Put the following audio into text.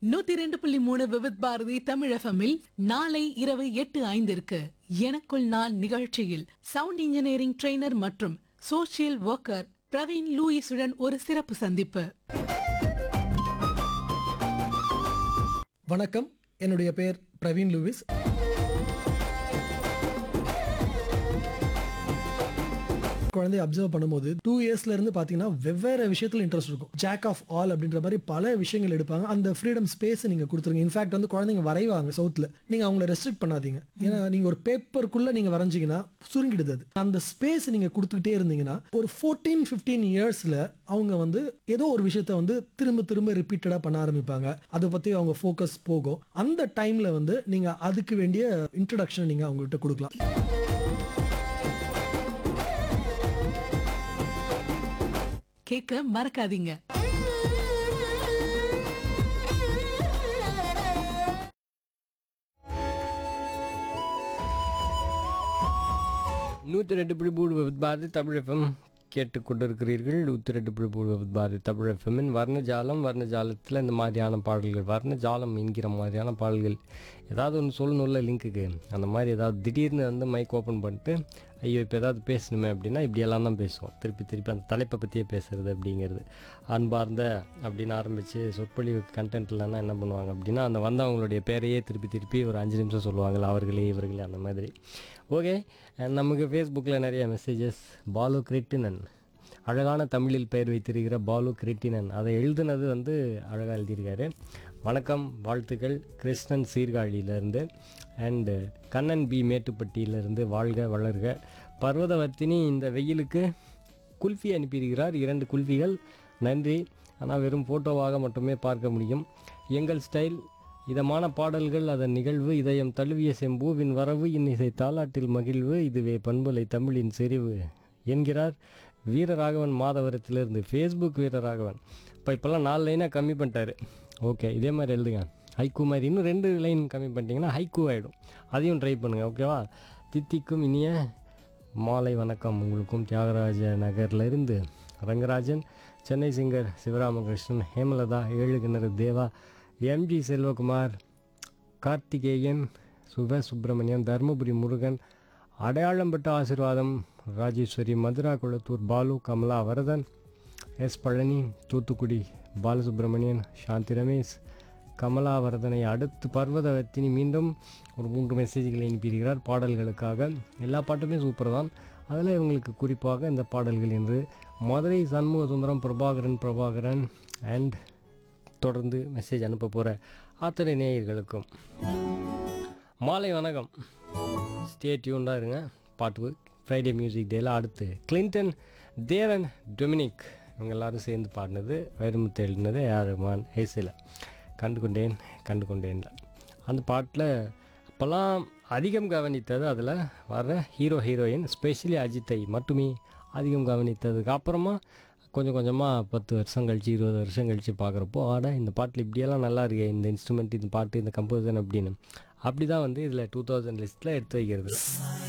நூத்தி ரெண்டு புள்ளி மூணு விவித் பாரதி தமிழகமில் நாளை இரவு எட்டு ஐந்திற்கு எனக்குள் நான் நிகழ்ச்சியில் சவுண்ட் இன்ஜினியரிங் ட்ரெய்னர் மற்றும் சோஷியல் ஒர்க்கர் பிரவீன் லூயிஸுடன் ஒரு சிறப்பு சந்திப்பு வணக்கம் என்னுடைய பெயர் பிரவீன் லூவிஸ் குழந்தைய அப்சர்வ் பண்ணும்போது டூ இயர்ஸ்ல இருந்து பாத்தீங்கன்னா வெவ்வேறு விஷயத்துல இன்ட்ரெஸ்ட் இருக்கும் ஜாக் ஆஃப் ஆல் அப்படின்ற மாதிரி பல விஷயங்கள் எடுப்பாங்க அந்த ஃப்ரீடம் ஸ்பேஸ் நீங்க கொடுத்துருங்க இன்ஃபேக்ட் வந்து குழந்தைங்க வரைவாங்க சவுத்துல நீங்க அவங்கள ரெஸ்ட்ரிக்ட் பண்ணாதீங்க ஏன்னா நீங்க ஒரு பேப்பருக்குள்ள நீங்க வரைஞ்சீங்கன்னா சுருங்கிடுது அது அந்த ஸ்பேஸ் நீங்க கொடுத்துக்கிட்டே இருந்தீங்கன்னா ஒரு ஃபோர்டீன் ஃபிஃப்டீன் இயர்ஸ்ல அவங்க வந்து ஏதோ ஒரு விஷயத்த வந்து திரும்ப திரும்ப ரிப்பீட்டடா பண்ண ஆரம்பிப்பாங்க அதை பத்தி அவங்க ஃபோக்கஸ் போகும் அந்த டைம்ல வந்து நீங்க அதுக்கு வேண்டிய இன்ட்ரடக்ஷன் நீங்க அவங்ககிட்ட கொடுக்கலாம் கேட்க மறக்காதீங்க நூற்றி ரெண்டு புள்ளி மூணு வித் பாரதி தமிழ் எஃப்எம் கேட்டுக்கொண்டிருக்கிறீர்கள் நூற்றி ரெண்டு புள்ளி மூணு வித் பாரதி தமிழ் எஃப்எம்மின் வர்ணஜாலம் வர்ணஜாலத்தில் இந்த மாதிரியான பாடல்கள் வர்ணஜாலம் என்கிற மாதிரியான பாடல்கள் ஏதாவது ஒன்று சொல்லணும்ல லிங்க்குக்கு அந்த மாதிரி ஏதாவது திடீர்னு வந்து மைக் ஓப்பன் பண்ணிட்டு ஐயோ இப்போ ஏதாவது பேசணுமே அப்படின்னா இப்படியெல்லாம் தான் பேசுவோம் திருப்பி திருப்பி அந்த தலைப்பை பற்றியே பேசுறது அப்படிங்கிறது அன்பார்ந்த அப்படின்னு ஆரம்பித்து சொற்பொழிவு கண்டென்ட் இல்லைன்னா என்ன பண்ணுவாங்க அப்படின்னா அந்த வந்தவங்களுடைய பேரையே திருப்பி திருப்பி ஒரு அஞ்சு நிமிஷம் சொல்லுவாங்கள்ல அவர்களே இவர்களே அந்த மாதிரி ஓகே நமக்கு ஃபேஸ்புக்கில் நிறைய மெசேஜஸ் பாலு கிரிட்டினன் அழகான தமிழில் பெயர் வைத்திருக்கிற பாலு கிரிட்டினன் அதை எழுதுனது வந்து அழகாக எழுதியிருக்காரு வணக்கம் வாழ்த்துக்கள் கிருஷ்ணன் சீர்காழியிலேருந்து அண்டு கண்ணன் பி மேட்டுப்பட்டியிலேருந்து வாழ்க வளர்க பர்வதவர்த்தினி இந்த வெயிலுக்கு குல்ஃபி அனுப்பியிருக்கிறார் இரண்டு குல்ஃபிகள் நன்றி ஆனால் வெறும் ஃபோட்டோவாக மட்டுமே பார்க்க முடியும் எங்கள் ஸ்டைல் இதமான பாடல்கள் அதன் நிகழ்வு இதயம் தழுவிய செம்பூவின் வரவு இன்னிசை தாலாட்டில் மகிழ்வு இதுவே பண்புலை தமிழின் செறிவு என்கிறார் வீரராகவன் மாதவரத்திலிருந்து ஃபேஸ்புக் வீரராகவன் இப்போ இப்போல்லாம் நாலு லைனாக கம்மி பண்ணிட்டாரு ஓகே இதே மாதிரி எழுதுங்க ஹைக்கூ மாதிரி இன்னும் ரெண்டு லைன் கம்மி பண்ணிட்டீங்கன்னா ஹைக்கூ ஆகிடும் அதையும் ட்ரை பண்ணுங்கள் ஓகேவா தித்திக்கும் இனிய மாலை வணக்கம் உங்களுக்கும் தியாகராஜ நகர்ல இருந்து ரங்கராஜன் சென்னை சிங்கர் சிவராமகிருஷ்ணன் ஹேமலதா ஏழு கிணறு தேவா எம்ஜி செல்வகுமார் கார்த்திகேயன் சுப சுப்பிரமணியன் தருமபுரி முருகன் அடையாளம் பெற்ற ஆசீர்வாதம் ராஜேஸ்வரி மதுரா குளத்தூர் பாலு கமலா வரதன் எஸ் பழனி தூத்துக்குடி பாலசுப்ரமணியன் சாந்தி ரமேஷ் கமலாவரதனை அடுத்து பர்வதவர்த்தினி மீண்டும் ஒரு மூன்று மெசேஜ்களை அனுப்பியிருக்கிறார் பாடல்களுக்காக எல்லா பாட்டுமே சூப்பர் தான் அதில் இவங்களுக்கு குறிப்பாக இந்த பாடல்கள் என்று மதுரை சண்முக சுந்தரம் பிரபாகரன் பிரபாகரன் அண்ட் தொடர்ந்து மெசேஜ் அனுப்ப போகிற அத்தனை நேயர்களுக்கும் மாலை வணக்கம் ஸ்டே டியூன்டாக இருங்க பாட்டு ஃப்ரைடே மியூசிக் டேல அடுத்து கிளின்டன் தேவன் டொமினிக் இவங்க எல்லாரும் சேர்ந்து பாடினது வைரமுத்து எழுதினது ஏஆர் ரஹ்மான் ஹேசில் கண்டு கொண்டேன் கண்டு கொண்டேன்ல அந்த பாட்டில் அப்போல்லாம் அதிகம் கவனித்தது அதில் வர்ற ஹீரோ ஹீரோயின் ஸ்பெஷலி அஜித்தை மட்டுமே அதிகம் கவனித்ததுக்கு அப்புறமா கொஞ்சம் கொஞ்சமாக பத்து வருஷம் கழிச்சு இருபது வருஷம் கழிச்சு பார்க்குறப்போ ஆட இந்த பாட்டில் இப்படியெல்லாம் நல்லா இருக்கே இந்த இன்ஸ்ட்ருமெண்ட் இந்த பாட்டு இந்த கம்போசன் அப்படின்னு அப்படி தான் வந்து இதில் டூ தௌசண்ட் லிஸ்ட்டில் எடுத்து வைக்கிறது